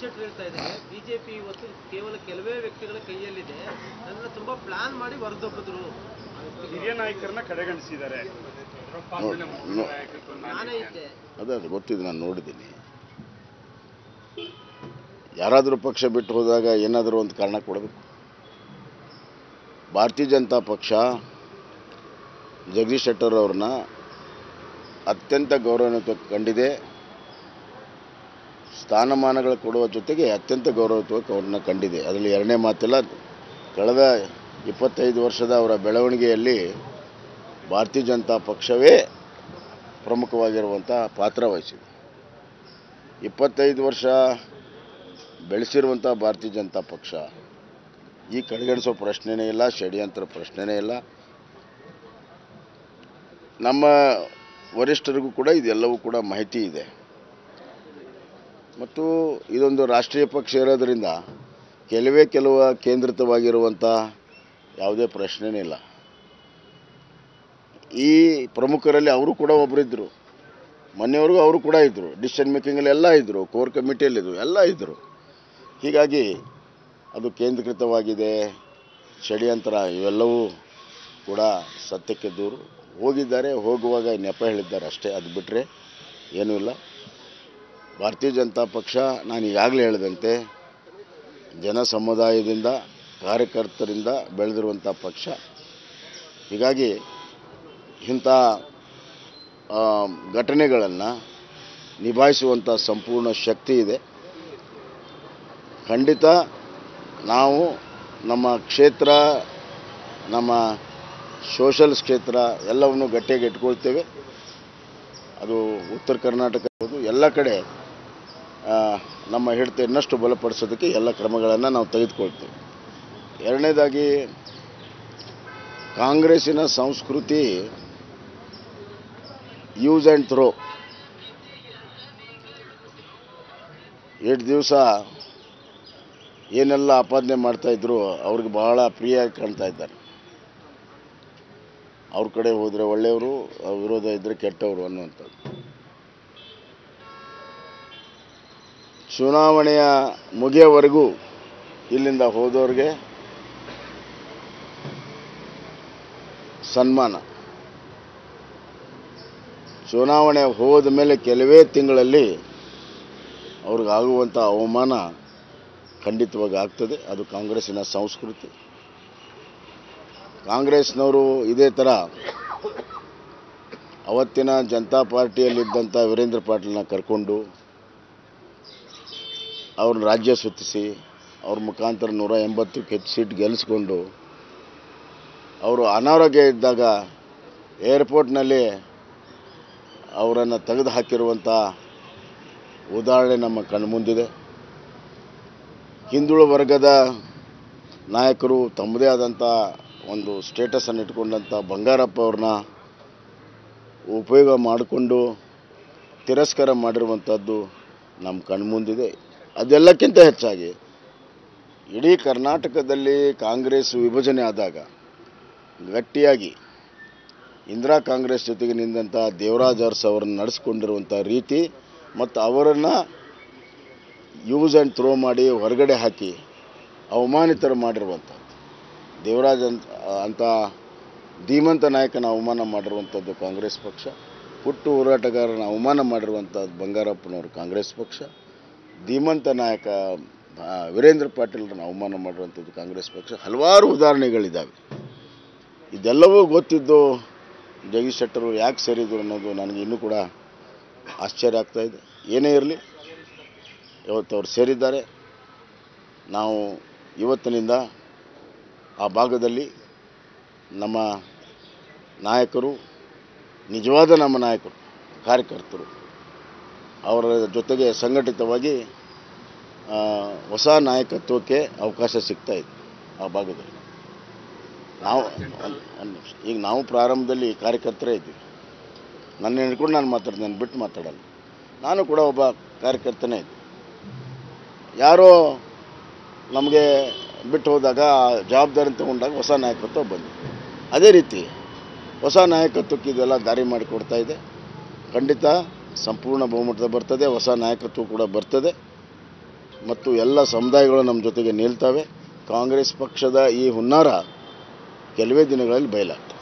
ಶೆಟ್ಟರ್ ಹೇಳ್ತಾ ಇದ್ದಾರೆ ಬಿಜೆಪಿ ಇವತ್ತು ಕೇವಲ ಕೆಲವೇ ವ್ಯಕ್ತಿಗಳ ಕೈಯಲ್ಲಿದೆ ಅದನ್ನ ತುಂಬಾ ಪ್ಲಾನ್ ಮಾಡಿ ಹೊರದೊಬ್ಬಿದ್ರು ಹಿರಿಯ ನಾಯಕರನ್ನ ಕಡೆಗಣಿಸಿದ್ದಾರೆ ನೋ- ನೋ- ನಾನೇ ಇದ್ದೆ ಅದೇ ಅದು ಗೊತ್ತಿದೆ ನಾನು ನೋಡಿದ್ದೀನಿ ಯಾರಾದರೂ ಪಕ್ಷ ಬಿಟ್ಟು ಹೋದಾಗ ಏನಾದರೂ ಒಂದು ಕಾರಣ ಕೊಡಬೇಕು ಭಾರತೀಯ ಜನತಾ ಪಕ್ಷ ಜಗದೀಶ್ ಶೆಟ್ಟರ್ ಅವ್ರನ್ನ ಅತ್ಯಂತ ಗೌರವಾನ್ವಿತ ಕಂಡಿದೆ ಸ್ಥಾನಮಾನಗಳು ಕೊಡುವ ಜೊತೆಗೆ ಅತ್ಯಂತ ಗೌರವಯುತವಾಗಿ ಅವ್ರನ್ನ ಕಂಡಿದೆ ಅದರಲ್ಲಿ ಎರಡನೇ ಮಾತಿಲ್ಲ ಕಳೆದ ಇಪ್ಪತ್ತೈದು ವರ್ಷದ ಅವರ ಬೆಳವಣಿಗೆಯಲ್ಲಿ ಭಾರತೀಯ ಜನತಾ ಪಕ್ಷವೇ ಪ್ರಮುಖವಾಗಿರುವಂಥ ಪಾತ್ರ ವಹಿಸಿದೆ ಇಪ್ಪತ್ತೈದು ವರ್ಷ ಬೆಳೆಸಿರುವಂಥ ಭಾರತೀಯ ಜನತಾ ಪಕ್ಷ ಈ ಕಡೆಗಣಿಸೋ ಪ್ರಶ್ನೆನೇ ಇಲ್ಲ ಷಡ್ಯಂತ್ರ ಪ್ರಶ್ನೆನೇ ಇಲ್ಲ ನಮ್ಮ ವರಿಷ್ಠರಿಗೂ ಕೂಡ ಇದೆಲ್ಲವೂ ಕೂಡ ಮಾಹಿತಿ ಇದೆ ಮತ್ತು ಇದೊಂದು ರಾಷ್ಟ್ರೀಯ ಪಕ್ಷ ಇರೋದರಿಂದ ಕೆಲವೇ ಕೆಲವು ಕೇಂದ್ರಿತವಾಗಿರುವಂಥ ಯಾವುದೇ ಪ್ರಶ್ನೆನೇ ಇಲ್ಲ ಈ ಪ್ರಮುಖರಲ್ಲಿ ಅವರು ಕೂಡ ಒಬ್ಬರಿದ್ದರು ಮೊನ್ನೆವರೆಗೂ ಅವರು ಕೂಡ ಇದ್ದರು ಡಿಸಿಷನ್ ಮೇಕಿಂಗಲ್ಲಿ ಎಲ್ಲ ಇದ್ದರು ಕೋರ್ ಕಮಿಟಿಯಲ್ಲಿದ್ದರು ಎಲ್ಲ ಇದ್ದರು ಹೀಗಾಗಿ ಅದು ಕೇಂದ್ರೀಕೃತವಾಗಿದೆ ಷಡ್ಯಂತ್ರ ಇವೆಲ್ಲವೂ ಕೂಡ ಸತ್ಯಕ್ಕೆ ದೂರು ಹೋಗಿದ್ದಾರೆ ಹೋಗುವಾಗ ನೆಪ ಹೇಳಿದ್ದಾರೆ ಅಷ್ಟೇ ಅದು ಬಿಟ್ಟರೆ ಏನೂ ಇಲ್ಲ ಭಾರತೀಯ ಜನತಾ ಪಕ್ಷ ನಾನು ಈಗಾಗಲೇ ಹೇಳಿದಂತೆ ಜನ ಸಮುದಾಯದಿಂದ ಕಾರ್ಯಕರ್ತರಿಂದ ಬೆಳೆದಿರುವಂಥ ಪಕ್ಷ ಹೀಗಾಗಿ ಇಂಥ ಆ, ಘಟನೆಗಳನ್ನು ನಿಭಾಯಿಸುವಂಥ ಸಂಪೂರ್ಣ ಶಕ್ತಿ ಇದೆ ಖಂಡಿತ ನಾವು ನಮ್ಮ ಕ್ಷೇತ್ರ ನಮ್ಮ ಸೋಷಲ್ ಕ್ಷೇತ್ರ ಎಲ್ಲವನ್ನು ಗಟ್ಟಿಯಾಗಿ ಇಟ್ಕೊಳ್ತೇವೆ ಅದು ಉತ್ತರ ಕರ್ನಾಟಕ ಇರ್ಬೋದು, ಎಲ್ಲ ಕಡೆ ಆ, ನಮ್ಮ ಹಿಡಿತ ಇನ್ನಷ್ಟು ಬಲಪಡಿಸೋದಕ್ಕೆ ಎಲ್ಲ ಕ್ರಮಗಳನ್ನು ನಾವು ತೆಗೆದುಕೊಳ್ತೇವೆ ಎರಡನೇದಾಗಿ ಕಾಂಗ್ರೆಸ್ಸಿನ ಸಂಸ್ಕೃತಿ ಯೂಸ್ ಆ್ಯಂಡ್ ಥ್ರೋ ಎಷ್ಟು ದಿವಸ ಏನೆಲ್ಲ ಆಪಾದನೆ ಮಾಡ್ತಾಯಿದ್ರು ಅವ್ರಿಗೆ ಬಹಳ ಪ್ರಿಯ ಕಾಣ್ತಾ ಇದ್ದಾರೆ ಅವ್ರ ಕಡೆ ಹೋದರೆ ಒಳ್ಳೆಯವರು ಅವ್ರ ವಿರೋಧ ಇದ್ದರೆ ಕೆಟ್ಟವರು ಅನ್ನುವಂಥದ್ದು ಚುನಾವಣೆಯ ಮುಗಿಯೋವರೆಗೂ ಇಲ್ಲಿಂದ ಹೋದವ್ರಿಗೆ ಸನ್ಮಾನ ಚುನಾವಣೆ ಹೋದ ಮೇಲೆ ಕೆಲವೇ ತಿಂಗಳಲ್ಲಿ ಅವ್ರಿಗಾಗುವಂಥ ಅವಮಾನ ಖಂಡಿತವಾಗಿ ಆಗ್ತದೆ ಅದು ಕಾಂಗ್ರೆಸ್ಸಿನ ಸಂಸ್ಕೃತಿ ಕಾಂಗ್ರೆಸ್ನವರು ಇದೇ ಥರ ಅವತ್ತಿನ ಜನತಾ ಪಾರ್ಟಿಯಲ್ಲಿದ್ದಂಥ ವೀರೇಂದ್ರ ಪಾಟೀಲ್ನ ಕರ್ಕೊಂಡು ಅವ್ರನ್ನ ರಾಜ್ಯ ಸುತ್ತಿಸಿ ಅವ್ರ ಮುಖಾಂತರ ನೂರ ಎಂಬತ್ತಕ್ಕೆ ಹೆಚ್ಚು ಸೀಟ್ ಗೆಲ್ಲಿಸ್ಕೊಂಡು ಅವರು ಅನಾರೋಗ್ಯ ಇದ್ದಾಗ ಏರ್ಪೋರ್ಟ್ನಲ್ಲಿ ಅವರನ್ನು ತೆಗೆದು ಹಾಕಿರುವಂಥ ಉದಾಹರಣೆ ನಮ್ಮ ಕಣ್ಮುಂದಿದೆ ಹಿಂದುಳು ವರ್ಗದ ನಾಯಕರು ತಮ್ಮದೇ ಆದಂಥ ಒಂದು ಸ್ಟೇಟಸನ್ನು ಇಟ್ಕೊಂಡಂಥ ಬಂಗಾರಪ್ಪ ಅವ್ರನ್ನ ಉಪಯೋಗ ಮಾಡಿಕೊಂಡು ತಿರಸ್ಕಾರ ಮಾಡಿರುವಂಥದ್ದು ನಮ್ಮ ಕಣ್ಮುಂದಿದೆ ಅದೆಲ್ಲಕ್ಕಿಂತ ಹೆಚ್ಚಾಗಿ ಇಡೀ ಕರ್ನಾಟಕದಲ್ಲಿ ಕಾಂಗ್ರೆಸ್ ವಿಭಜನೆ ಆದಾಗ ಗಟ್ಟಿಯಾಗಿ ಇಂದಿರಾ ಕಾಂಗ್ರೆಸ್ ಜೊತೆಗೆ ನಿಂದಂಥ ದೇವರಾಜ್ ಅರಸ್ ಅವರನ್ನು ನಡೆಸ್ಕೊಂಡಿರುವಂಥ ರೀತಿ ಮತ್ತು ಅವರನ್ನು ಯೂಸ್ ಆ್ಯಂಡ್ ಥ್ರೋ ಮಾಡಿ ಹೊರಗಡೆ ಹಾಕಿ ಅವಮಾನಿತರು ಮಾಡಿರುವಂಥದ್ದು ದೇವರಾಜ್ ಅಂತ ಅಂತ ಧೀಮಂತ ನಾಯಕನ ಅವಮಾನ ಮಾಡಿರುವಂಥದ್ದು ಕಾಂಗ್ರೆಸ್ ಪಕ್ಷ ಹುಟ್ಟು ಹೋರಾಟಗಾರನ ಅವಮಾನ ಮಾಡಿರುವಂಥದ್ದು ಬಂಗಾರಪ್ಪನವರು ಕಾಂಗ್ರೆಸ್ ಪಕ್ಷ ಧೀಮಂತ ನಾಯಕ ಆ, ವೀರೇಂದ್ರ ಪಾಟೀಲ್ರನ್ನ ಅವಮಾನ ಮಾಡಿರುವಂಥದ್ದು ಕಾಂಗ್ರೆಸ್ ಪಕ್ಷ ಹಲವಾರು ಉದಾಹರಣೆಗಳಿದ್ದಾವೆ ಇದೆಲ್ಲವೂ ಗೊತ್ತಿದ್ದು ಜಗದೀಶ್ ಶೆಟ್ಟರು ಯಾಕೆ ಸೇರಿದ್ರು ಅನ್ನೋದು ನನಗೆ ಇನ್ನೂ ಕೂಡ ಆಶ್ಚರ್ಯ ಆಗ್ತಾ ಇದೆ ಏನೇ ಇರಲಿ ಇವತ್ತು ಅವ್ರು ಸೇರಿದ್ದಾರೆ ನಾವು ಇವತ್ತಿನಿಂದ ಆ ಭಾಗದಲ್ಲಿ ನಮ್ಮ ನಾಯಕರು ನಿಜವಾದ ನಮ್ಮ ನಾಯಕರು ಕಾರ್ಯಕರ್ತರು ಅವರ ಜೊತೆಗೆ ಸಂಘಟಿತವಾಗಿ ಆ, ಹೊಸ ನಾಯಕತ್ವಕ್ಕೆ ಅವಕಾಶ ಸಿಗ್ತಾ ಇದೆ ಆ ಭಾಗದಲ್ಲಿ ನಾವು ಒಂದ್- ಒಂದ್ ನಿಮಿಷ ಈಗ ನಾವು ಪ್ರಾರಂಭದಲ್ಲಿ ಕಾರ್ಯಕರ್ತರೇ ಇದ್ದೀವಿ ನನ್ನ ಹಿಡ್ಕೊಂಡು ನಾನು ಮಾತಾಡ್ತೀನಿ ನಾನು ಬಿಟ್ಟು ಮಾತಾಡಲ್ಲ ನಾನು ಕೂಡ ಒಬ್ಬ ಕಾರ್ಯಕರ್ತನೇ ಇದ್ದೆ ಯಾರೋ ನಮಗೆ ಬಿಟ್ಟು ಹೋದಾಗ ಆ ಜವಾಬ್ದಾರಿ ತಗೊಂಡಾಗ ಹೊಸ ನಾಯಕತ್ವ ಬಂದಿದೆ ಅದೇ ರೀತಿ ಹೊಸ ನಾಯಕತ್ವಕ್ಕೆ ಇದೆಲ್ಲ ದಾರಿ ಮಾಡಿಕೊಡ್ತಾ ಇದೆ ಖಂಡಿತ ಸಂಪೂರ್ಣ ಬಹುಮತದ ಬರ್ತದೆ ಹೊಸ ನಾಯಕತ್ವ ಕೂಡ ಬರ್ತದೆ ಮತ್ತು ಎಲ್ಲ ಸಮುದಾಯಗಳು ನಮ್ಮ ಜೊತೆಗೆ ನಿಲ್ತವೆ ಕಾಂಗ್ರೆಸ್ ಪಕ್ಷದ ಈ ಹುನ್ನಾರ ಕೆಲವೇ ದಿನಗಳಲ್ಲಿ ಬಯಲಾಗ್ತದೆ